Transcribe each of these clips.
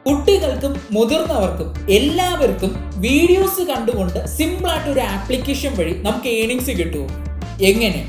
കുട്ടികൾക്കും മുതിർന്നവർക്കും എല്ലാവർക്കും വീഡിയോസ് കണ്ടുകൊണ്ട് സിമ്പിൾ ആയിട്ട് ഒരു ആപ്ലിക്കേഷൻ വഴി നമുക്ക് ഏണിങ്സ് കിട്ടുമോ എങ്ങനെ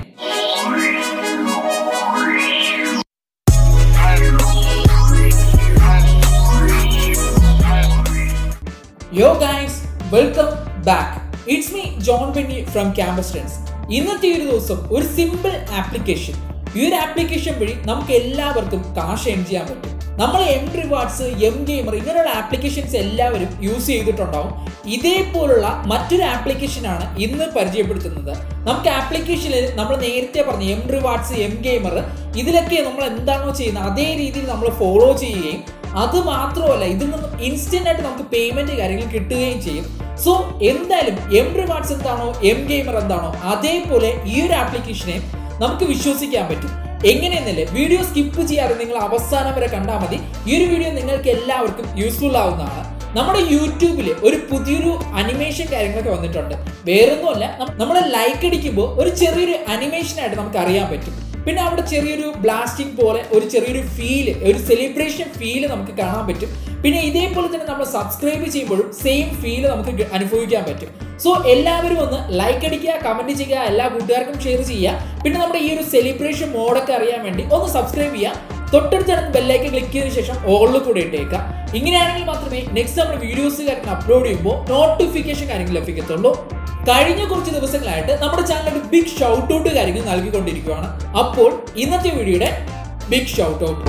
yo guys welcome back it's me John Benny from campus friends ഇന്നത്തെ ഒരു ദിവസം ഒരു സിമ്പിൾ ആപ്ലിക്കേഷൻ ഈ ഒരു ആപ്ലിക്കേഷൻ വഴി നമുക്ക് എല്ലാവർക്കും കാശ് എൻ ചെയ്യാൻ പറ്റും നമ്മൾ എം റിവാർഡ്സ് എം ഗെയിമർ ഇങ്ങനെയുള്ള ആപ്ലിക്കേഷൻസ് എല്ലാവരും യൂസ് ചെയ്തിട്ടുണ്ടാവും ഇതേപോലുള്ള മറ്റൊരു ആപ്ലിക്കേഷനാണ് ഇന്ന് പരിചയപ്പെടുത്തുന്നത് നമുക്ക് ആപ്ലിക്കേഷനിൽ നമ്മൾ നേരത്തെ പറഞ്ഞ എം റിവാർഡ്സ് എം ഗെയിമർ ഇതിലൊക്കെ നമ്മൾ എന്താണോ ചെയ്യുന്നത് അതേ രീതിയിൽ നമ്മൾ ഫോളോ ചെയ്യുകയും അത് മാത്രമല്ല ഇതിൽ നിന്നും ഇൻസ്റ്റന്റ് ആയിട്ട് നമുക്ക് പേയ്മെന്റ് കാര്യങ്ങൾ കിട്ടുകയും ചെയ്യും സോ എന്തായാലും എം റിവാർഡ്സ് എന്താണോ എം ഗെയിമർ എന്താണോ അതേപോലെ ഈ ഒരു ആപ്ലിക്കേഷനെ നമുക്ക് വിശ്വസിക്കാൻ പറ്റും എങ്ങനെയെന്നല്ലേ വീഡിയോ സ്കിപ്പ് ചെയ്യാതെ നിങ്ങൾ അവസാനം വരെ കണ്ടാൽ മതി ഈ ഒരു വീഡിയോ നിങ്ങൾക്ക് എല്ലാവർക്കും യൂസ്ഫുൾ ആവുന്നതാണ് നമ്മുടെ യൂട്യൂബിൽ ഒരു പുതിയൊരു അനിമേഷൻ കാര്യങ്ങളൊക്കെ വന്നിട്ടുണ്ട് വേറൊന്നുമല്ല നമ്മൾ ലൈക്ക് അടിക്കുമ്പോൾ ഒരു ചെറിയൊരു അനിമേഷനായിട്ട് നമുക്ക് അറിയാൻ പറ്റും പിന്നെ അവിടെ ചെറിയൊരു ബ്ലാസ്റ്റിംഗ് പോലെ ഒരു ചെറിയൊരു ഫീല് ഒരു സെലിബ്രേഷൻ ഫീല് നമുക്ക് കാണാൻ പറ്റും പിന്നെ ഇതേപോലെ തന്നെ നമ്മൾ സബ്സ്ക്രൈബ് ചെയ്യുമ്പോഴും സെയിം ഫീല് നമുക്ക് അനുഭവിക്കാൻ പറ്റും സോ എല്ലാവരും ഒന്ന് ലൈക്ക് അടിക്കുക കമന്റ് ചെയ്യുക എല്ലാ കൂട്ടുകാർക്കും ഷെയർ ചെയ്യുക പിന്നെ നമ്മുടെ ഈ ഒരു സെലിബ്രേഷൻ മോഡൊക്കെ അറിയാൻ വേണ്ടി ഒന്ന് സബ്സ്ക്രൈബ് ചെയ്യുക തൊട്ടടുത്ത് കിടന്ന് ബെല്ലൈക്കൻ ക്ലിക്ക് ചെയ്തതിനു ശേഷം ഓളിൽ കൂടെ ഇട്ടേക്കാം ഇങ്ങനെയാണെങ്കിൽ മാത്രമേ നെക്സ്റ്റ് നമ്മൾ വീഡിയോസ് കാര്യങ്ങൾ അപ്ലോഡ് ചെയ്യുമ്പോൾ നോട്ടിഫിക്കേഷൻ കാര്യങ്ങൾ ലഭിക്കത്തുള്ളൂ കഴിഞ്ഞ കുറച്ച് ദിവസങ്ങളായിട്ട് നമ്മുടെ ചാനൽ ഒരു ബിഗ് ഷൗട്ട് ഔട്ട് കാര്യങ്ങൾ നൽകിക്കൊണ്ടിരിക്കുകയാണ് അപ്പോൾ ഇന്നത്തെ വീഡിയോയുടെ ബിഗ് ഷൗട്ട് ഔട്ട്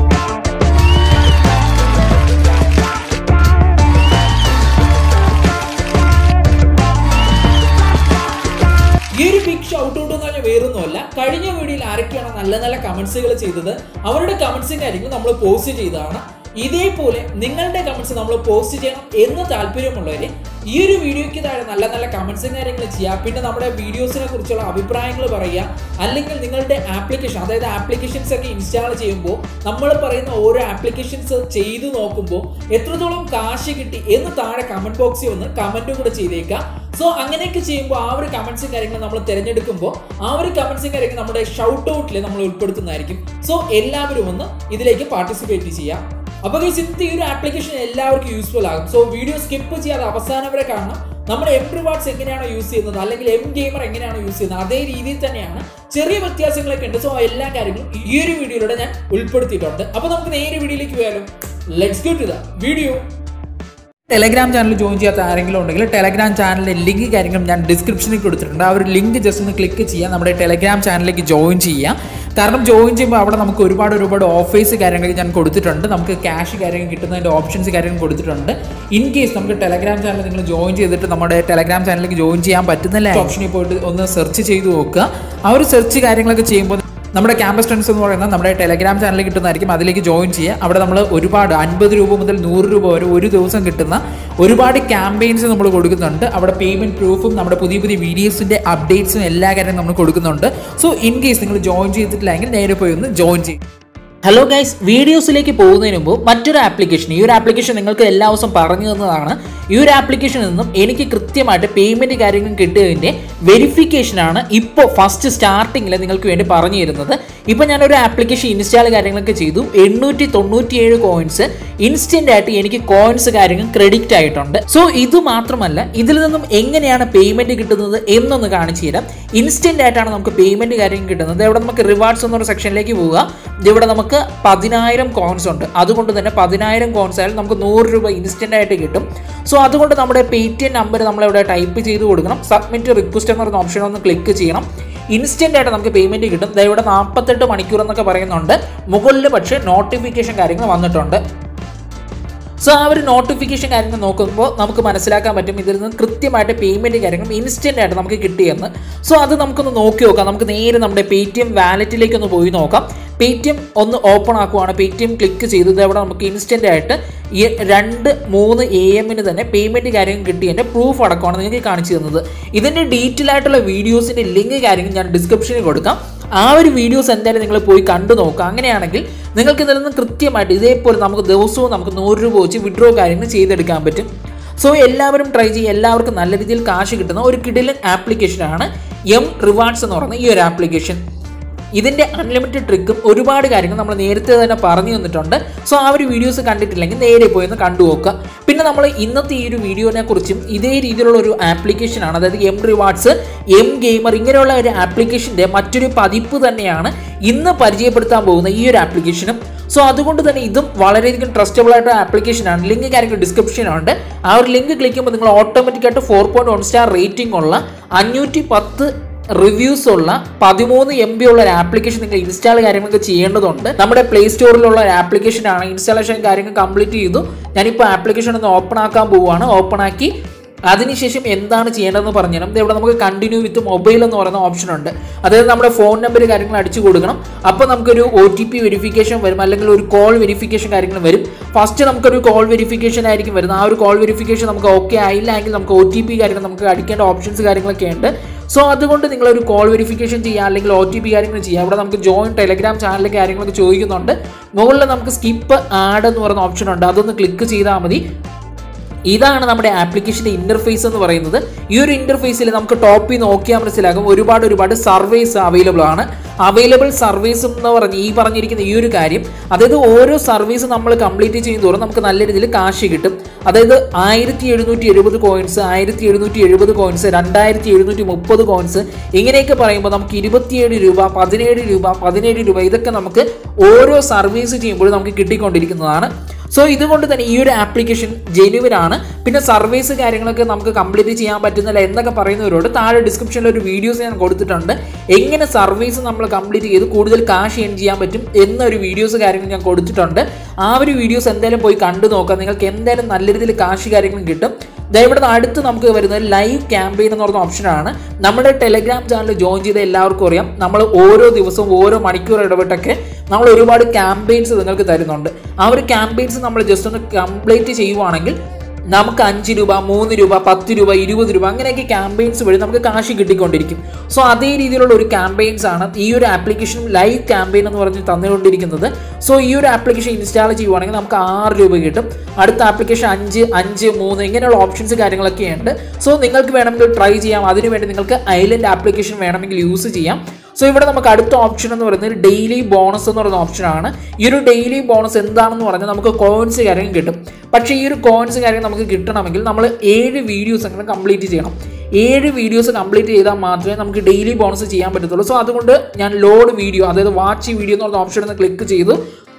ഈ ഒരു ബിഗ് ഷൗട്ട് ഔട്ട് എന്ന് പറഞ്ഞാൽ വേറൊന്നുമല്ല കഴിഞ്ഞ വീഡിയോയിൽ ആരൊക്കെയാണ് നല്ല നല്ല കമന്റ്സുകൾ ചെയ്തത് അവരുടെ കമന്റ്സും കാര്യങ്ങളും നമ്മൾ പോസ്റ്റ് ചെയ്തതാണ് ഇതേപോലെ നിങ്ങളുടെ കമന്റ്സ് നമ്മൾ പോസ്റ്റ് ചെയ്യണം എന്ന് താല്പര്യമുള്ളവർ ഈ ഒരു വീഡിയോയ്ക്ക് താഴെ നല്ല നല്ല കമന്റ്സും കാര്യങ്ങൾ ചെയ്യുക പിന്നെ നമ്മുടെ വീഡിയോസിനെ കുറിച്ചുള്ള അഭിപ്രായങ്ങൾ പറയുക അല്ലെങ്കിൽ നിങ്ങളുടെ ആപ്ലിക്കേഷൻ അതായത് ആപ്ലിക്കേഷൻസ് ഒക്കെ ഇൻസ്റ്റാൾ ചെയ്യുമ്പോൾ നമ്മൾ പറയുന്ന ഓരോ ആപ്ലിക്കേഷൻസ് ചെയ്തു നോക്കുമ്പോൾ എത്രത്തോളം കാശ് കിട്ടി എന്ന് താഴെ കമന്റ് ബോക്സിൽ വന്ന് കമന്റും കൂടെ ചെയ്തേക്കാം സോ അങ്ങനെയൊക്കെ ചെയ്യുമ്പോൾ ആ ഒരു കമന്റ്സും കാര്യങ്ങളും നമ്മൾ തിരഞ്ഞെടുക്കുമ്പോൾ ആ ഒരു കമന്റ്സും കാര്യങ്ങൾ നമ്മുടെ ഷൗട്ട് ഔട്ടിൽ നമ്മൾ ഉൾപ്പെടുത്തുന്നതായിരിക്കും സോ എല്ലാവരും ഒന്ന് ഇതിലേക്ക് പാർട്ടിസിപ്പേറ്റ് ചെയ്യാം അപ്പൊ guys, ഇന്നത്തെ ഈ ഒരു ആപ്ലിക്കേഷൻ എല്ലാവർക്കും യൂസ്ഫുൾ ആകും സോ വീഡിയോ സ്കിപ്പ് ചെയ്യാതെ അവസാനം വരെ കാണണം നമ്മുടെ എം റിവാർഡ്സ് എങ്ങനെയാണോ യൂസ് ചെയ്യുന്നത് അല്ലെങ്കിൽ എം ഗെയിമർ എങ്ങനെയാണോ യൂസ് ചെയ്യുന്നത് അതേ രീതിയിൽ തന്നെയാണ് ചെറിയ വ്യത്യാസങ്ങളൊക്കെ ഉണ്ട് സോ എല്ലാ കാര്യങ്ങളും ഈ ഒരു വീഡിയോയിലൂടെ ഞാൻ ഉൾപ്പെടുത്തിയിട്ടുണ്ട് അപ്പൊ നമുക്ക് നേരെ വീഡിയോയിലേക്ക് പോയാലും let's go to the video Telegram channel join ചെയ്യാത്ത ആരെങ്കിലും ഉണ്ടെങ്കിൽ ടെലഗ്രാം ചാനലിൻ്റെ ലിങ്ക് കാര്യങ്ങളും ഞാൻ ഡിസ്ക്രിപ്ഷനിൽ കൊടുത്തിട്ടുണ്ട് ആ ഒരു ലിങ്ക് ജസ്റ്റ് ഒന്ന് ക്ലിക്ക് ചെയ്യുക നമ്മുടെ ടെലഗ്രാം ചാനലിലേക്ക് ജോയിൻ ചെയ്യുക കാരണം ജോയിൻ ചെയ്യുമ്പോൾ അവിടെ നമുക്ക് ഒരുപാട് ഒരുപാട് ഓഫേഴ്സ് കാര്യങ്ങൾ ഞാൻ കൊടുത്തിട്ടുണ്ട് നമുക്ക് ക്യാഷ് കാര്യങ്ങൾ കിട്ടുന്നതിൻ്റെ ഓപ്ഷൻസ് കാര്യങ്ങൾ കൊടുത്തിട്ടുണ്ട് ഇൻ കേസ് നമുക്ക് ടെലഗ്രാം ചാനൽ നിങ്ങൾ ജോയിൻ ചെയ്തിട്ട് നമ്മുടെ ടെലഗ്രാം ചാനലിലേക്ക് ജോയിൻ ചെയ്യാൻ പറ്റുന്നില്ല ഓപ്ഷനിൽ പോയിട്ട് ഒന്ന് സെർച്ച് ചെയ്ത് നോക്കുക ആ ഒരു സെർച്ച് കാര്യങ്ങളൊക്കെ ചെയ്യുമ്പോൾ നമ്മുടെ ക്യാമ്പസ് ഫ്രണ്ട്സ് എന്ന് പറയുന്നത് നമ്മുടെ ടെലഗ്രാം ചാനലിൽ കിട്ടുന്നതായിരിക്കും അതിലേക്ക് ജോയിൻ ചെയ്യുക അവിടെ നമ്മൾ ഒരുപാട് അൻപത് രൂപ മുതൽ നൂറ് രൂപ വരെ ഒരു ദിവസം കിട്ടുന്ന ഒരുപാട് ക്യാമ്പയിൻസ് നമ്മൾ കൊടുക്കുന്നുണ്ട് അവിടെ പേയ്മെൻറ്റ് പ്രൂഫും നമ്മുടെ പുതിയ പുതിയ വീഡിയോസിൻ്റെ അപ്ഡേറ്റ്സും എല്ലാ കാര്യവും നമ്മൾ കൊടുക്കുന്നുണ്ട് സോ ഇൻ കേസ് നിങ്ങൾ ജോയിൻ ചെയ്തിട്ടില്ലെങ്കിൽ നേരെ പോയി ഒന്ന് ജോയിൻ ചെയ്യും ഹലോ ഗൈസ് വീഡിയോസിലേക്ക് പോകുന്നതിന് മുമ്പ് മറ്റൊരു ആപ്ലിക്കേഷൻ ഈ ഒരു ആപ്ലിക്കേഷൻ നിങ്ങൾക്ക് എല്ലാ ദിവസവും പറഞ്ഞു തന്നതാണ് ഈ ഒരു ആപ്ലിക്കേഷനിൽ നിന്നും എനിക്ക് കൃത്യമായിട്ട് പേയ്മെൻറ്റ് കാര്യങ്ങൾ കിട്ടിയതിൻ്റെ വെരിഫിക്കേഷനാണ് ഇപ്പോൾ ഫസ്റ്റ് സ്റ്റാർട്ടിങ്ങിൽ നിങ്ങൾക്ക് വേണ്ടി പറഞ്ഞു തരുന്നത് ഇപ്പോൾ ഞാനൊരു ആപ്ലിക്കേഷൻ ഇൻസ്റ്റാൾ കാര്യങ്ങളൊക്കെ ചെയ്തു എണ്ണൂറ്റി തൊണ്ണൂറ്റിയേഴ് കോയിൻസ് ഇൻസ്റ്റൻ്റ് ആയിട്ട് എനിക്ക് കോയിൻസ് കാര്യങ്ങൾ ക്രെഡിറ്റ് ആയിട്ടുണ്ട് സോ ഇത് മാത്രമല്ല ഇതിൽ നിന്നും എങ്ങനെയാണ് പേയ്മെൻറ്റ് കിട്ടുന്നത് എന്നൊന്ന് കാണിച്ചു തരാം ഇൻസ്റ്റൻ്റ് ആയിട്ടാണ് നമുക്ക് പേയ്മെൻറ്റ് കാര്യങ്ങൾ കിട്ടുന്നത് ഇവിടെ നമുക്ക് റിവാർഡ്സ് എന്നൊരു സെക്ഷനിലേക്ക് പോവുക ഇവിടെ നമുക്ക് പതിനായിരം കോയിൻസ് ഉണ്ട് അതുകൊണ്ട് തന്നെ പതിനായിരം കോയിൻസ് ആയാലും നമുക്ക് നൂറ് രൂപ ഇൻസ്റ്റൻ്റ് ആയിട്ട് കിട്ടും സോ അതുകൊണ്ട് നമ്മുടെ പേ ടി എം നമ്പർ നമ്മളിവിടെ ടൈപ്പ് ചെയ്ത് കൊടുക്കണം സബ്മിറ്റ് റിക്വസ്റ്റ് എന്ന് പറയുന്ന ഓപ്ഷൻ ഒന്ന് ക്ലിക്ക് ചെയ്യണം ഇൻസ്റ്റൻ്റ് ആയിട്ട് നമുക്ക് പേയ്മെൻറ്റ് കിട്ടും ദാ ഇവിടെ നാൽപ്പത്തെട്ട് മണിക്കൂർ എന്നൊക്കെ പറയുന്നുണ്ട് മുകളിൽ പക്ഷേ നോട്ടിഫിക്കേഷൻ കാര്യങ്ങൾ വന്നിട്ടുണ്ട് സോ ആ ഒരു നോട്ടിഫിക്കേഷൻ കാര്യങ്ങൾ നോക്കുമ്പോൾ നമുക്ക് മനസ്സിലാക്കാൻ പറ്റും ഇതിൽ നിന്ന് കൃത്യമായിട്ട് പേയ്മെൻറ്റ് കാര്യങ്ങളും ഇൻസ്റ്റൻ്റ് ആയിട്ട് നമുക്ക് കിട്ടിയെന്ന് സോ അത് നമുക്കൊന്ന് നോക്കി നോക്കാം നമുക്ക് നേരെ നമ്മുടെ പേ ടി എം വാലറ്റിലേക്ക് ഒന്ന് പോയി നോക്കാം പേ ടി എം ഒന്ന് ഓപ്പൺ ആക്കുവാണ് പേ ടി എം ക്ലിക്ക് ചെയ്തത് അവിടെ നമുക്ക് ഇൻസ്റ്റൻ്റ് ആയിട്ട് ഈ രണ്ട് മൂന്ന് എ എമ്മിന് തന്നെ പേയ്മെൻറ്റ് കാര്യങ്ങൾ കിട്ടിയതിൻ്റെ പ്രൂഫ് അടക്കമാണ് നിങ്ങൾക്ക് കാണിച്ചു തന്നത് ഇതിൻ്റെ ഡീറ്റെയിൽ ആയിട്ടുള്ള വീഡിയോസിൻ്റെ ലിങ്ക് കാര്യങ്ങൾ ഞാൻ ഡിസ്ക്രിപ്ഷനിൽ കൊടുക്കാം ആ ഒരു വീഡിയോസ് എന്തായാലും നിങ്ങൾ പോയി കണ്ടു നോക്കുക അങ്ങനെയാണെങ്കിൽ നിങ്ങൾക്ക് ഇതിൽ നിന്ന് കൃത്യമായിട്ട് ഇതേപോലെ നമുക്ക് ദിവസവും നമുക്ക് നൂറ് രൂപ വെച്ച് വിഡ്രോ കാര്യങ്ങൾ ചെയ്തെടുക്കാൻ പറ്റും സോ എല്ലാവരും ട്രൈ ചെയ്യുക എല്ലാവർക്കും നല്ല രീതിയിൽ കാശ് കിട്ടുന്ന ഒരു കിടിലൻ ആപ്ലിക്കേഷനാണ് എം റിവാർഡ്സ് എന്ന് പറയുന്ന ഈ ഒരു ആപ്ലിക്കേഷൻ ഇതിൻ്റെ അൺലിമിറ്റഡ് ട്രിക്കും ഒരുപാട് കാര്യങ്ങൾ നമ്മൾ നേരത്തെ തന്നെ പറഞ്ഞു തന്നിട്ടുണ്ട് സോ ആ ഒരു വീഡിയോസ് കണ്ടിട്ടില്ലെങ്കിൽ നേരെ പോയി ഒന്ന് കണ്ടു നോക്കുക പിന്നെ നമ്മൾ ഇന്നത്തെ ഈ ഒരു വീഡിയോനെ കുറിച്ചും ഇതേ രീതിയിലുള്ള ഒരു ആപ്ലിക്കേഷനാണ് അതായത് എം റിവാർഡ്സ് എം ഗെയിമർ ഇങ്ങനെയുള്ള ഒരു ആപ്ലിക്കേഷൻ്റെ മറ്റൊരു പതിപ്പ് തന്നെയാണ് ഇന്ന് പരിചയപ്പെടുത്താൻ പോകുന്ന ഈ ഒരു ആപ്ലിക്കേഷനും സോ അതുകൊണ്ട് തന്നെ ഇതും വളരെയധികം ട്രസ്റ്റബിൾ ആയിട്ട് ആപ്ലിക്കേഷനാണ് ലിങ്ക് കാര്യങ്ങൾ ഡിസ്ക്രിപ്ഷനുണ്ട് ആ ഒരു ലിങ്ക് ക്ലിക്ക് ചെയ്യുമ്പോൾ നിങ്ങൾ ഓട്ടോമാറ്റിക്കായിട്ട് four point one star rating ഉള്ള അഞ്ഞൂറ്റി പത്ത് റിവ്യൂസ് ഉള്ള പതിമൂന്ന് എം ബി ഉള്ള ഒരു ആപ്ലിക്കേഷൻ നിങ്ങൾ ഇൻസ്റ്റാൾ കാര്യങ്ങളൊക്കെ ചെയ്യേണ്ടതുണ്ട് നമ്മുടെ പ്ലേ സ്റ്റോറിലുള്ള ഒരു ആപ്ലിക്കേഷൻ ആണ് ഇൻസ്റ്റാളേഷൻ കാര്യങ്ങൾ കംപ്ലീറ്റ് ചെയ്തു ഞാനിപ്പോൾ ആപ്ലിക്കേഷൻ ഒന്ന് ഓപ്പൺ ആക്കാൻ പോവുകയാണ് ഓപ്പൺ ആക്കി അതിനുശേഷം എന്താണ് ചെയ്യേണ്ടതെന്ന് പറഞ്ഞുതരാം ഇവിടെ നമുക്ക് കണ്ടിന്യൂ വിത്ത് മൊബൈൽ എന്ന് പറയുന്ന ഓപ്ഷൻ ഉണ്ട് അതായത് നമ്മുടെ ഫോൺ നമ്പർ കാര്യങ്ങൾ അടിച്ചു കൊടുക്കണം അപ്പോൾ നമുക്കൊരു ഒ ടി പി വെരിഫിക്കേഷൻ വരും അല്ലെങ്കിൽ ഒരു കോൾ വെരിഫിക്കേഷൻ കാര്യങ്ങൾ വരും ഫസ്റ്റ് നമുക്കൊരു കോൾ വെരിഫിക്കേഷൻ ആയിരിക്കും വരുന്നത് ആ ഒരു കോൾ വെരിഫിക്കേഷൻ നമുക്ക് ഓക്കെ ആയില്ല എങ്കിൽ നമുക്ക് ഒ ടി പി കാര്യങ്ങൾ നമുക്ക് അടിക്കേണ്ട ഓപ്ഷൻസ് കാര്യങ്ങളൊക്കെ ഉണ്ട് സോ അതുകൊണ്ട് നിങ്ങളൊരു കോൾ വെരിഫിക്കേഷൻ ചെയ്യുക അല്ലെങ്കിൽ ഒ ടി പി കാര്യങ്ങൾ ചെയ്യുക അവിടെ നമുക്ക് ജോയിൻ ടെലഗ്രാം ചാനൽ കാര്യങ്ങളൊക്കെ ചോദിക്കുന്നുണ്ട് മുകളിൽ നമുക്ക് സ്കിപ്പ് ആഡ് എന്ന് പറയുന്ന ഓപ്ഷൻ ഉണ്ട് അതൊന്ന് ക്ലിക്ക് ചെയ്താൽ മതി ഇതാണ് നമ്മുടെ ആപ്ലിക്കേഷൻ്റെ ഇൻ്റർഫേസ് എന്ന് പറയുന്നത് ഈ ഒരു ഇൻ്റർഫേസിൽ നമുക്ക് ടോപ്പിൽ നോക്കിയാൽ മനസ്സിലാകും ഒരുപാട് ഒരുപാട് സർവീസ് അവൈലബിൾ ആണ് അവൈലബിൾ സർവീസ് എന്ന് പറഞ്ഞ് ഈ പറഞ്ഞിരിക്കുന്ന ഈ ഒരു കാര്യം അതായത് ഓരോ സർവീസ് നമ്മൾ കംപ്ലീറ്റ് ചെയ്യും തോറും നമുക്ക് നല്ല രീതിയിൽ കാശ് കിട്ടും അതായത് ആയിരത്തി എഴുന്നൂറ്റി എഴുപത് കോയിൻസ് ആയിരത്തി എഴുന്നൂറ്റി എഴുപത് കോയിൻസ് രണ്ടായിരത്തി എഴുന്നൂറ്റി മുപ്പത് കോയിൻസ് ഇങ്ങനെയൊക്കെ പറയുമ്പോൾ നമുക്ക് ഇരുപത്തിയേഴ് രൂപ പതിനേഴ് രൂപ പതിനേഴ് രൂപ ഇതൊക്കെ നമുക്ക് ഓരോ സർവീസ് ചെയ്യുമ്പോഴും നമുക്ക് കിട്ടിക്കൊണ്ടിരിക്കുന്നതാണ് സോ ഇതുകൊണ്ട് തന്നെ ഈ ഒരു ആപ്ലിക്കേഷൻ ജെനുവിൻ ആണ് പിന്നെ സർവീസ് കാര്യങ്ങളൊക്കെ നമുക്ക് കംപ്ലീറ്റ് ചെയ്യാൻ പറ്റുന്നില്ല എന്നൊക്കെ പറയുന്നവരോട് താഴെ ഡിസ്ക്രിപ്ഷനിൽ ഒരു വീഡിയോസ് ഞാൻ കൊടുത്തിട്ടുണ്ട് എങ്ങനെ സർവീസ് നമ്മൾ കംപ്ലീറ്റ് ചെയ്ത് കൂടുതൽ കാശ് ഏൺ ചെയ്യാൻ പറ്റും എന്നൊരു വീഡിയോസ് കാര്യങ്ങൾ ഞാൻ കൊടുത്തിട്ടുണ്ട് ആ ഒരു വീഡിയോസ് എന്തായാലും പോയി കണ്ടു നോക്കാം നിങ്ങൾക്ക് എന്തായാലും നല്ല രീതിയിൽ കാശ് കാര്യങ്ങളും കിട്ടും ദാ ഇവിടുന്ന് അടുത്ത് നമുക്ക് വരുന്നത് ലൈവ് ക്യാമ്പയിൻ എന്ന് പറഞ്ഞ ഓപ്ഷനാണ് നമ്മുടെ ടെലഗ്രാം ചാനൽ ജോയിൻ ചെയ്ത എല്ലാവർക്കും അറിയാം നമ്മൾ ഓരോ ദിവസവും ഓരോ മണിക്കൂർ ഇടപെട്ടൊക്കെ നമ്മൾ ഒരുപാട് ക്യാമ്പയിൻസ് നിങ്ങൾക്ക് തരുന്നുണ്ട് ആ ഒരു ക്യാമ്പയിൻസ് നമ്മൾ ജസ്റ്റ് ഒന്ന് കംപ്ലീറ്റ് ചെയ്യുവാണെങ്കിൽ നമുക്ക് അഞ്ച് രൂപ മൂന്ന് രൂപ പത്ത് രൂപ ഇരുപത് രൂപ അങ്ങനെയൊക്കെ ക്യാമ്പയിൻസ് വഴി നമുക്ക് കാശ് കിട്ടിക്കൊണ്ടിരിക്കും സോ അതേ രീതിയിലുള്ള ഒരു ക്യാമ്പയിൻസ് ആണ് ഈ ഒരു ആപ്ലിക്കേഷൻ ലൈവ് ക്യാമ്പയിൻ എന്ന് പറഞ്ഞ് തന്നുകൊണ്ടിരിക്കുന്നത് സോ ഈ ഒരു ആപ്ലിക്കേഷൻ ഇൻസ്റ്റാൾ ചെയ്യുവാണെങ്കിൽ നമുക്ക് ആറ് രൂപ കിട്ടും അടുത്ത ആപ്ലിക്കേഷൻ അഞ്ച് അഞ്ച് മൂന്ന് ഇങ്ങനെയുള്ള ഓപ്ഷൻസ് കാര്യങ്ങളൊക്കെ ഉണ്ട് സോ നിങ്ങൾക്ക് വേണമെങ്കിൽ ട്രൈ ചെയ്യാം അതിനുവേണ്ടി നിങ്ങൾക്ക് ഐലൻഡ് ആപ്ലിക്കേഷൻ വേണമെങ്കിൽ യൂസ് ചെയ്യാം സോ ഇവിടെ നമുക്ക് അടുത്ത ഓപ്ഷൻ എന്ന് പറയുന്നത് ഡെയിലി ബോണസ് എന്ന് പറയുന്ന ഓപ്ഷനാണ് ഈ ഒരു ഡെയിലി ബോണസ് എന്താണെന്ന് പറഞ്ഞാൽ നമുക്ക് കോയിൻസ് കാര്യങ്ങൾ കിട്ടും പക്ഷേ ഈ ഒരു കോയിൻസ് കാര്യം നമുക്ക് കിട്ടണമെങ്കിൽ നമ്മൾ ഏഴ് വീഡിയോസ് അങ്ങനെ കംപ്ലീറ്റ് ചെയ്യണം ഏഴ് വീഡിയോസ് കംപ്ലീറ്റ് ചെയ്താൽ മാത്രമേ നമുക്ക് ഡെയിലി ബോണസ് ചെയ്യാൻ പറ്റത്തുള്ളൂ സോ അതുകൊണ്ട് ഞാൻ ലോഡ് വീഡിയോ അതായത് വാച്ച് വീഡിയോ എന്ന് പറഞ്ഞ ഓപ്ഷൻ ഒന്ന് ക്ലിക്ക് ചെയ്തു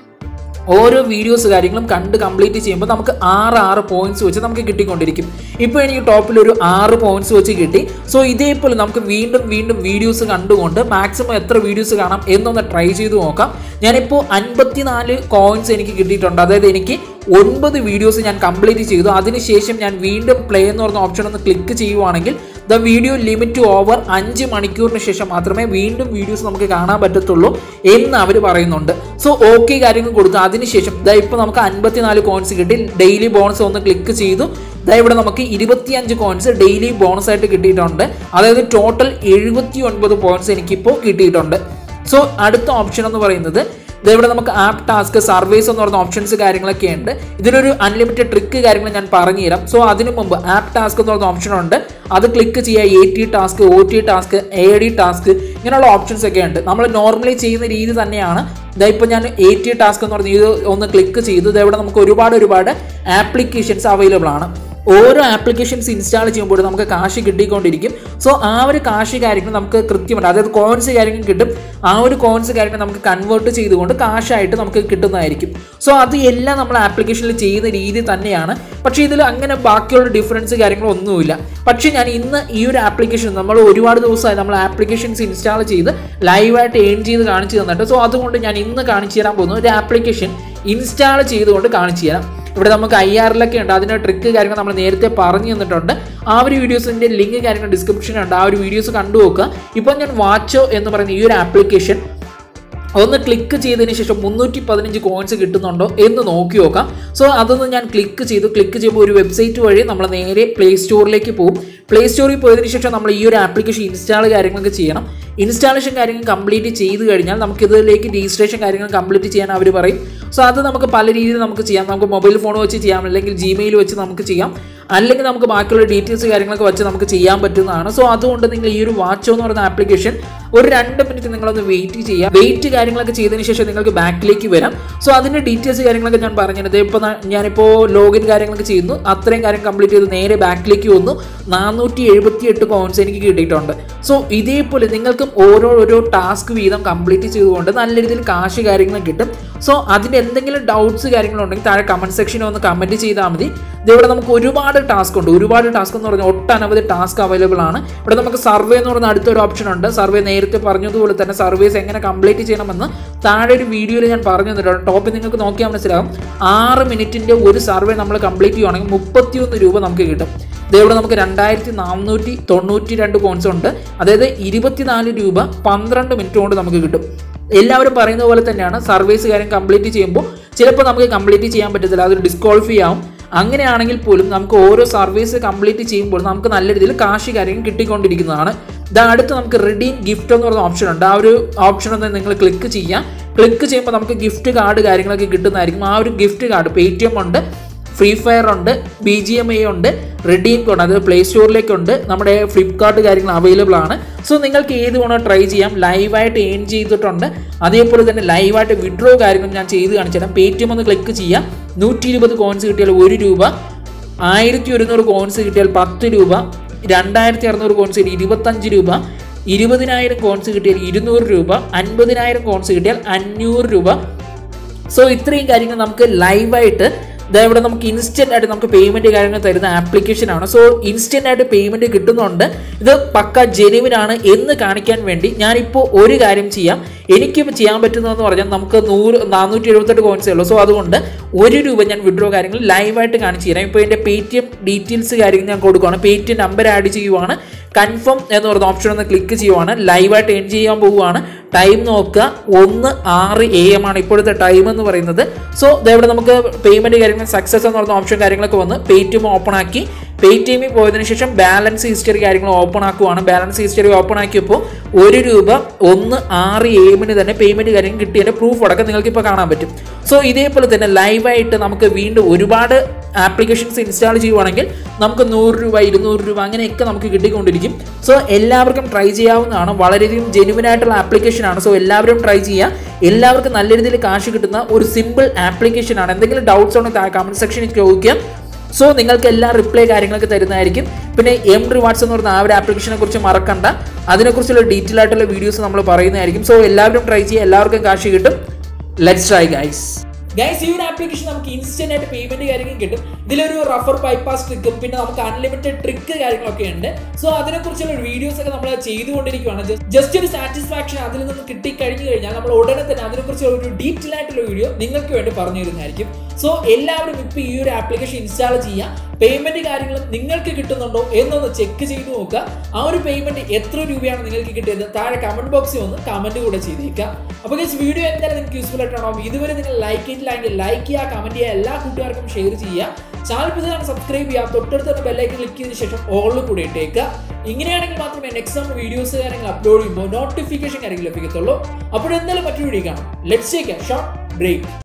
ഓരോ വീഡിയോസ് കാര്യങ്ങളും കണ്ട് കംപ്ലീറ്റ് ചെയ്യുമ്പോൾ നമുക്ക് ആറ് ആറ് പോയിന്റ്സ് വെച്ച് നമുക്ക് കിട്ടിക്കൊണ്ടിരിക്കും ഇപ്പോൾ എനിക്ക് ടോപ്പിൽ ഒരു ആറ് പോയിന്റ്സ് വെച്ച് കിട്ടി സോ ഇതേപോലെ നമുക്ക് വീണ്ടും വീണ്ടും വീഡിയോസ് കണ്ടുകൊണ്ട് മാക്സിമം എത്ര വീഡിയോസ് കാണാം എന്നൊന്ന് ട്രൈ ചെയ്ത് നോക്കാം ഞാനിപ്പോൾ അൻപത്തിനാല് കോയിൻസ് എനിക്ക് കിട്ടിയിട്ടുണ്ട് അതായത് എനിക്ക് ഒൻപത് വീഡിയോസ് ഞാൻ കംപ്ലീറ്റ് ചെയ്തു അതിനുശേഷം ഞാൻ വീണ്ടും പ്ലേ എന്ന് പറഞ്ഞ ഓപ്ഷൻ ഒന്ന് ക്ലിക്ക് ചെയ്യുവാണെങ്കിൽ ദ വീഡിയോ ലിമിറ്റ് ഓവർ അഞ്ച് മണിക്കൂറിന് ശേഷം മാത്രമേ വീണ്ടും വീഡിയോസ് നമുക്ക് കാണാൻ പറ്റത്തുള്ളൂ എന്ന് അവർ പറയുന്നുണ്ട് സോ ഓക്കെ കാര്യങ്ങൾ കൊടുത്തു അതിനുശേഷം ദാ ഇപ്പോൾ നമുക്ക് അൻപത്തിനാല് കോയിൻസ് കിട്ടി ഡെയിലി ബോണസ് ഒന്ന് ക്ലിക്ക് ചെയ്തു ദാ ഇവിടെ നമുക്ക് ഇരുപത്തിയഞ്ച് കോയിൻസ് ഡെയിലി ബോണസ് ആയിട്ട് കിട്ടിയിട്ടുണ്ട് അതായത് ടോട്ടൽ എഴുപത്തി ഒൻപത് പോയിന്റ്സ് എനിക്കിപ്പോൾ കിട്ടിയിട്ടുണ്ട് സോ അടുത്ത ഓപ്ഷൻ എന്ന് പറയുന്നത് ദേ ഇവിടെ നമുക്ക് ആപ്പ് ടാസ്ക് സർവീസ് എന്ന് പറയുന്ന ഓപ്ഷൻസ് കാര്യങ്ങളൊക്കെ ഉണ്ട് ഇതിനൊരു അൺലിമിറ്റഡ് ട്രിക്ക് കാര്യങ്ങൾ ഞാൻ പറഞ്ഞു തരാം സോ അതിനു മുമ്പ് ആപ്പ് ടാസ്ക് എന്ന് പറയുന്ന ഓപ്ഷൻ ഉണ്ട് അത് ക്ലിക്ക് ചെയ്യുക A T task O T task A D task ഇങ്ങനെയുള്ള ഓപ്ഷൻസ് ഒക്കെ ഉണ്ട് നമ്മൾ നോർമലി ചെയ്യുന്ന രീതി തന്നെയാണ് ഇതാ ഇപ്പോൾ ഞാൻ എ ടി ടാസ്ക് എന്ന് പറഞ്ഞ ഇത് ഒന്ന് ക്ലിക്ക് ചെയ്തു ഇതാ ഇവിടെ നമുക്ക് ഒരുപാട് ഒരുപാട് ആപ്ലിക്കേഷൻസ് അവൈലബിൾ ആണ് ഓരോ ആപ്ലിക്കേഷൻസ് ഇൻസ്റ്റാൾ ചെയ്യുമ്പോൾ നമുക്ക് കാശ് കിട്ടിക്കൊണ്ടിരിക്കും സോ ആ ഒരു കാശ് കാര്യങ്ങൾ നമുക്ക് കൃത്യമുണ്ട് അതായത് കോയിൻസ് കാര്യങ്ങൾ കിട്ടും ആ ഒരു കോയിൻസ് കാര്യങ്ങൾ നമുക്ക് കൺവേർട്ട് ചെയ്തുകൊണ്ട് കാശായിട്ട് നമുക്ക് കിട്ടുന്നതായിരിക്കും സോ അത് എല്ലാം നമ്മൾ ആപ്ലിക്കേഷനിൽ ചെയ്യുന്ന രീതി തന്നെയാണ് പക്ഷേ ഇതിൽ അങ്ങനെ ബാക്കിയുള്ള ഡിഫറൻസ് കാര്യങ്ങളൊന്നുമില്ല പക്ഷേ ഞാൻ ഇന്ന് ഈ ഒരു ആപ്ലിക്കേഷൻ നമ്മൾ ഒരുപാട് ദിവസമായി നമ്മൾ ആപ്ലിക്കേഷൻസ് ഇൻസ്റ്റാൾ ചെയ്ത് ലൈവായിട്ട് ഏൺ ചെയ്ത് കാണിച്ചു തന്നിട്ട് സോ അതുകൊണ്ട് ഞാൻ ഇന്ന് കാണിച്ചു തരാൻ പോകുന്ന ഒരു ആപ്ലിക്കേഷൻ ഇൻസ്റ്റാൾ ചെയ്തുകൊണ്ട് കാണിച്ചു തരാം ഇവിടെ നമുക്ക് ഐ ആറിലൊക്കെ ഉണ്ട് അതിൻ്റെ ട്രിക്ക് കാര്യങ്ങൾ നമ്മൾ നേരത്തെ പറഞ്ഞു തന്നിട്ടുണ്ട് ആ ഒരു വീഡിയോസിൻ്റെ ലിങ്ക് കാര്യങ്ങൾ ഡിസ്ക്രിപ്ഷനുണ്ട് ആ ഒരു വീഡിയോസ് കണ്ടു നോക്കുക ഇപ്പോൾ ഞാൻ വാച്ചോ എന്ന് പറയുന്ന ഈ ഒരു ആപ്ലിക്കേഷൻ ഒന്ന് ക്ലിക്ക് ചെയ്തതിന് ശേഷം മുന്നൂറ്റി പതിനഞ്ച് കോയിൻസ് കിട്ടുന്നുണ്ടോ എന്ന് നോക്കി നോക്കാം സോ അതൊന്ന് ഞാൻ ക്ലിക്ക് ചെയ്തു ക്ലിക്ക് ചെയ്യുമ്പോൾ ഒരു വെബ്സൈറ്റ് വഴി നമ്മൾ നേരെ പ്ലേ സ്റ്റോറിലേക്ക് പോകും പ്ലേ സ്റ്റോറിൽ പോയതിനു ശേഷം നമ്മൾ ഈ ഒരു ആപ്ലിക്കേഷൻ ഇൻസ്റ്റാൾ കാര്യങ്ങളൊക്കെ ചെയ്യണം ഇൻസ്റ്റാളേഷൻ കാര്യങ്ങൾ കംപ്ലീറ്റ് ചെയ്ത് കഴിഞ്ഞാൽ നമുക്ക് ഇതിലേക്ക് രജിസ്ട്രേഷൻ കാര്യങ്ങൾ കംപ്ലീറ്റ് ചെയ്യാൻ അവർ പറയും സോ അത് നമുക്ക് പല രീതിയിൽ നമുക്ക് ചെയ്യാം നമുക്ക് മൊബൈൽ ഫോൺ വെച്ച് ചെയ്യാം അല്ലെങ്കിൽ ജിമെയിൽ വെച്ച് നമുക്ക് ചെയ്യാം അല്ലെങ്കിൽ നമുക്ക് ബാക്കിയുള്ള ഡീറ്റെയിൽസ് കാര്യങ്ങളൊക്കെ വെച്ച് നമുക്ക് ചെയ്യാൻ പറ്റുന്നതാണ് സോ അതുകൊണ്ട് നിങ്ങൾ ഈ ഒരു വാച്ചോ എന്ന് പറയുന്ന ആപ്ലിക്കേഷൻ ഒരു രണ്ട് മിനിറ്റ് നിങ്ങളൊന്ന് വെയിറ്റ് ചെയ്യുക വെയിറ്റ് കാര്യങ്ങളൊക്കെ ചെയ്തതിന് ശേഷം നിങ്ങൾക്ക് ബാക്കിലേക്ക് വരാം സോ അതിൻ്റെ ഡീറ്റെയിൽസ് കാര്യങ്ങളൊക്കെ ഞാൻ പറഞ്ഞത് ഇപ്പോൾ ഞാനിപ്പോൾ ലോഗിൻ കാര്യങ്ങളൊക്കെ ചെയ്യുന്നു അത്രയും കാര്യം കംപ്ലീറ്റ് ചെയ്ത് നേരെ ബാക്കിലേക്ക് വന്നു നാനൂറ്റി എഴുപത്തി എട്ട് കോയിൻസ് എനിക്ക് കിട്ടിയിട്ടുണ്ട് സോ ഇതേപോലെ നിങ്ങൾക്കും ഓരോ ഓരോ ടാസ്ക് വീതം കംപ്ലീറ്റ് ചെയ്തുകൊണ്ട് നല്ല രീതിയിൽ കാശ് കാര്യങ്ങളും കിട്ടും സോ അതിൻ്റെ എന്തെങ്കിലും ഡൗട്ട്സ് കാര്യങ്ങളുണ്ടെങ്കിൽ താഴെ കമൻറ്റ് സെക്ഷനിൽ ഒന്ന് കമൻറ്റ് ചെയ്താൽ മതി ഇവിടെ നമുക്ക് ഒരുപാട് ടാസ്ക് ഉണ്ട് ഒരുപാട് ടാസ്ക് എന്ന് പറഞ്ഞാൽ ഒട്ടനവധി ടാസ്ക് അവൈലബിൾ ആണ് ഇവിടെ നമുക്ക് സർവേ എന്ന് പറയുന്ന അടുത്തൊരു ഓപ്ഷൻ ഉണ്ട് സർവേ നേരത്തെ പറഞ്ഞതുപോലെ തന്നെ സർവേസ് എങ്ങനെ കംപ്ലീറ്റ് ചെയ്യണമെന്ന് താഴെ ഒരു വീഡിയോയിൽ ഞാൻ പറഞ്ഞു തന്നിട്ടുണ്ട് ടോപ്പിൽ നിങ്ങൾക്ക് നോക്കിയാൽ മനസ്സിലാകും ആറ് മിനിറ്റിൻ്റെ ഒരു സർവേ നമ്മൾ കംപ്ലീറ്റ് ചെയ്യുവാണെങ്കിൽ മുപ്പത്തിയൊന്ന് രൂപ നമുക്ക് കിട്ടും ഇതേവിടെ നമുക്ക് രണ്ടായിരത്തി നാനൂറ്റി തൊണ്ണൂറ്റി രണ്ട് പോയിന്റ്സ് ഉണ്ട് അതായത് ഇരുപത്തിനാല് രൂപ പന്ത്രണ്ട് മിനിറ്റ് കൊണ്ട് നമുക്ക് കിട്ടും എല്ലാവരും പറയുന്ന പോലെ തന്നെയാണ് സർവീസ് കാര്യം കംപ്ലീറ്റ് ചെയ്യുമ്പോൾ ചിലപ്പോൾ നമുക്ക് കംപ്ലീറ്റ് ചെയ്യാൻ പറ്റത്തില്ല അതൊരു ഡിസ്ക്വാളിഫൈ ആവും അങ്ങനെയാണെങ്കിൽ പോലും നമുക്ക് ഓരോ സർവീസ് കംപ്ലീറ്റ് ചെയ്യുമ്പോൾ നമുക്ക് നല്ല രീതിയിൽ കാശ് കാര്യങ്ങൾ കിട്ടിക്കൊണ്ടിരിക്കുന്നതാണ് ഇതാ അടുത്ത് നമുക്ക് റിഡീം ഗിഫ്റ്റ് എന്ന് പറയുന്ന ഓപ്ഷൻ ഉണ്ട് ആ ഒരു ഓപ്ഷൻ ഒന്ന് നിങ്ങൾ ക്ലിക്ക് ചെയ്യാം ക്ലിക്ക് ചെയ്യുമ്പോൾ നമുക്ക് ഗിഫ്റ്റ് കാർഡ് കാര്യങ്ങളൊക്കെ കിട്ടുന്നതായിരിക്കും ആ ഒരു gift card Paytm ഉണ്ട് ഫ്രീ ഫയർ ഉണ്ട് ബി ജി എം ഐ ഉണ്ട് റെഡീം കോഡ് അത് പ്ലേ സ്റ്റോറിലേക്കുണ്ട് നമ്മുടെ ഫ്ലിപ്കാർട്ട് കാര്യങ്ങൾ അവൈലബിൾ ആണ് സോ നിങ്ങൾക്ക് ഏത് വേണോ ട്രൈ ചെയ്യാം ലൈവായിട്ട് ഏൺ ചെയ്തിട്ടുണ്ട് അതേപോലെ തന്നെ ലൈവായിട്ട് വിഡ്രോ കാര്യങ്ങൾ ഞാൻ ചെയ്ത് കാണിച്ചു തരാം പേ ടി എം ഒന്ന് ക്ലിക്ക് ചെയ്യാം നൂറ്റി ഇരുപത് കോയിൻസ് കിട്ടിയാൽ ഒരു രൂപ ആയിരത്തി ഒരുന്നൂറ് കോയിൻസ് കിട്ടിയാൽ പത്ത് രൂപ രണ്ടായിരത്തി അറുന്നൂറ് കോയിൻസ് കിട്ടിയാൽ ഇരുപത്തഞ്ച് രൂപ ഇരുപതിനായിരം കോയിൻസ് കിട്ടിയാൽ ഇരുന്നൂറ് രൂപ അൻപതിനായിരം കോയിൻസ് കിട്ടിയാൽ അഞ്ഞൂറ് രൂപ സോ ഇത്രയും കാര്യങ്ങൾ നമുക്ക് ലൈവായിട്ട് ഇതാ ഇവിടെ നമുക്ക് ഇൻസ്റ്റന്റ് ആയിട്ട് നമുക്ക് പേയ്മെന്റ് കാര്യങ്ങൾ തരുന്ന ആപ്ലിക്കേഷൻ ആണ് സോ ഇൻസ്റ്റന്റ് ആയിട്ട് പേയ്മെന്റ് കിട്ടുന്നുണ്ട് ഇത് പക്ക ജെനുവിൻ ആണ് എന്ന് കാണിക്കാൻ വേണ്ടി ഞാനിപ്പോൾ ഒരു കാര്യം ചെയ്യാം എനിക്ക് ചെയ്യാൻ പറ്റുന്നതെന്ന് പറഞ്ഞാൽ നമുക്ക് നൂറ് നാനൂറ്റി എഴുപത്തെട്ട് കോയിൻസേ ഉള്ളൂ സോ അതുകൊണ്ട് ഒരു രൂപ ഞാൻ വിഡ്രോ കാര്യങ്ങൾ ലൈവായിട്ട് കാണിച്ചു തരാം ഇപ്പോൾ എൻ്റെ പേ ടി എം ഡീറ്റെയിൽസ് കാര്യങ്ങൾ ഞാൻ കൊടുക്കുകയാണ് Paytm number add ചെയ്യുവാണ് കൺഫേം എന്ന് പറയുന്ന ഓപ്ഷൻ ഒന്ന് ക്ലിക്ക് ചെയ്യുവാണ് ലൈവായിട്ട് എൻ ചെയ്യാൻ പോവുകയാണ് ടൈം നോക്കുക ഒന്ന് ആറ് എ എം ആണ് ഇപ്പോഴത്തെ ടൈം എന്ന് പറയുന്നത് സോ ഇതേവിടെ നമുക്ക് പേയ്മെന്റ് കാര്യങ്ങൾ സക്സസ് എന്ന് പറയുന്ന ഓപ്ഷൻ കാര്യങ്ങളൊക്കെ വന്ന് പേ ടി എം ഓപ്പൺ ആക്കി പേ ടി എമ്മിൽ പോയതിനു ശേഷം ബാലൻസ് ഹിസ്റ്ററി കാര്യങ്ങൾ ഓപ്പൺ ആക്കുവാണ് ബാലൻസ് ഹിസ്റ്ററി ഓപ്പൺ ആക്കിയപ്പോൾ ഒരു രൂപ ഒന്ന് ആറ് എ എമ്മിന് തന്നെ പേയ്മെന്റ് കാര്യം കിട്ടിയതിൻ്റെ പ്രൂഫ് അടക്കം നിങ്ങൾക്ക് ഇപ്പോൾ കാണാൻ പറ്റും സോ ഇതേപോലെ തന്നെ ലൈവായിട്ട് നമുക്ക് വീണ്ടും ഒരുപാട് ആപ്ലിക്കേഷൻസ് ഇൻസ്റ്റാൾ ചെയ്യുവാണെങ്കിൽ നമുക്ക് നൂറ് രൂപ ഇരുന്നൂറ് രൂപ അങ്ങനെയൊക്കെ നമുക്ക് കിട്ടിക്കൊണ്ടിരിക്കും സോ എല്ലാവർക്കും ട്രൈ ചെയ്യാവുന്നതാണ് വളരെയധികം ജെനുവിൻ ആയിട്ടുള്ള ആപ്ലിക്കേഷൻ ആണ് സോ എല്ലാവരും ട്രൈ ചെയ്യുക എല്ലാവർക്കും നല്ല രീതിയിൽ കാശ് കിട്ടുന്ന ഒരു സിമ്പിൾ ആപ്ലിക്കേഷൻ ആണ് എന്തെങ്കിലും ഡൗട്ട്സ് ഉണ്ടെങ്കിൽ കമന്റ് സെക്ഷനിൽ ചോദിക്കാം സോ നിങ്ങൾക്ക് എല്ലാ റിപ്ലൈ കാര്യങ്ങളൊക്കെ തരുന്നതായിരിക്കും പിന്നെ എം റിവാർഡ്സ് എന്ന് പറയുന്ന ആ ഒരു ആപ്ലിക്കേഷനെ കുറിച്ച് മറക്കണ്ട അതിനെക്കുറിച്ചുള്ള ഡീറ്റെയിൽ ആയിട്ടുള്ള വീഡിയോസ് നമ്മൾ പറയുന്നതായിരിക്കും സോ എല്ലാവരും ട്രൈ ചെയ്യുക എല്ലാവർക്കും കാശ് കിട്ടും ലെറ്റ്സ് ട്രൈ ഗൈസ് ഗൈസ് ഈ ഒരു ആപ്ലിക്കേഷൻ നമുക്ക് ഇൻസ്റ്റന്റ് ആയിട്ട് പേയ്മെന്റ് കാര്യങ്ങൾ കിട്ടും ഇതിലൊരു റഫർ ബൈപ്പാസ് ട്രിക്കും പിന്നെ നമുക്ക് അൺലിമിറ്റഡ് ട്രിക്ക് കാര്യങ്ങളൊക്കെ ഉണ്ട് സോ അതിനെക്കുറിച്ചുള്ള വീഡിയോസ് ഒക്കെ നമ്മൾ ചെയ്തുകൊണ്ടിരിക്കുകയാണ് ജസ്റ്റ് ഒരു സാറ്റിസ്ഫാക്ഷൻ അതിൽ നിന്ന് കിട്ടിക്കഴിഞ്ഞു കഴിഞ്ഞാൽ നമ്മൾ ഉടനെ തന്നെ അതിനെക്കുറിച്ചുള്ള ഒരു ഡീറ്റെയിൽ ആയിട്ടുള്ള വീഡിയോ നിങ്ങൾക്ക് വേണ്ടി പറഞ്ഞു തരുന്നതായിരിക്കും സോ എല്ലാവരും ഇപ്പോൾ ഈ ഒരു ആപ്ലിക്കേഷൻ ഇൻസ്റ്റാൾ ചെയ്യുക പേയ്മെന്റ് കാര്യങ്ങളും നിങ്ങൾക്ക് കിട്ടുന്നുണ്ടോ എന്നൊന്ന് ചെക്ക് ചെയ്ത് നോക്കുക ആ ഒരു പേയ്മെന്റ് എത്ര രൂപയാണ് നിങ്ങൾക്ക് കിട്ടിയത് താഴെ കമന്റ് ബോക്സിൽ ഒന്ന് കമന്റ് കൂടെ ചെയ്തേക്കുക അപ്പോൾ ഗൈസ് വീഡിയോ എന്തായാലും നിങ്ങൾക്ക് യൂസ്ഫുൾ ആയിട്ടാണോ ഇതുവരെ നിങ്ങൾ ലൈക്ക് ചെയ്തില്ലെങ്കിൽ ലൈക്ക് ചെയ്യുക കമന്റ് ചെയ്യുക എല്ലാ കൂട്ടുകാർക്കും ഷെയർ ചെയ്യുക ചാനൽ പുതിയതാണ് സബ്സ്ക്രൈബ് ചെയ്യുക തൊട്ടടുത്ത് തന്നെ ബെല്ലൈക്കൻ ക്ലിക്ക് ചെയ്തതിനു ശേഷം ഓളിൽ കൂടെ ഇട്ടേക്കുക ഇങ്ങനെയാണെങ്കിൽ മാത്രമേ നെക്സ്റ്റ് നമ്മൾ വീഡിയോസ് കാര്യങ്ങൾ അപ്ലോഡ് ചെയ്യുമ്പോൾ നോട്ടിഫിക്കേഷൻ കാര്യങ്ങൾ ലഭിക്കത്തുള്ളൂ അപ്പോൾ എന്തായാലും മറ്റൊരു വീഡിയോ കാണാം let's take a short break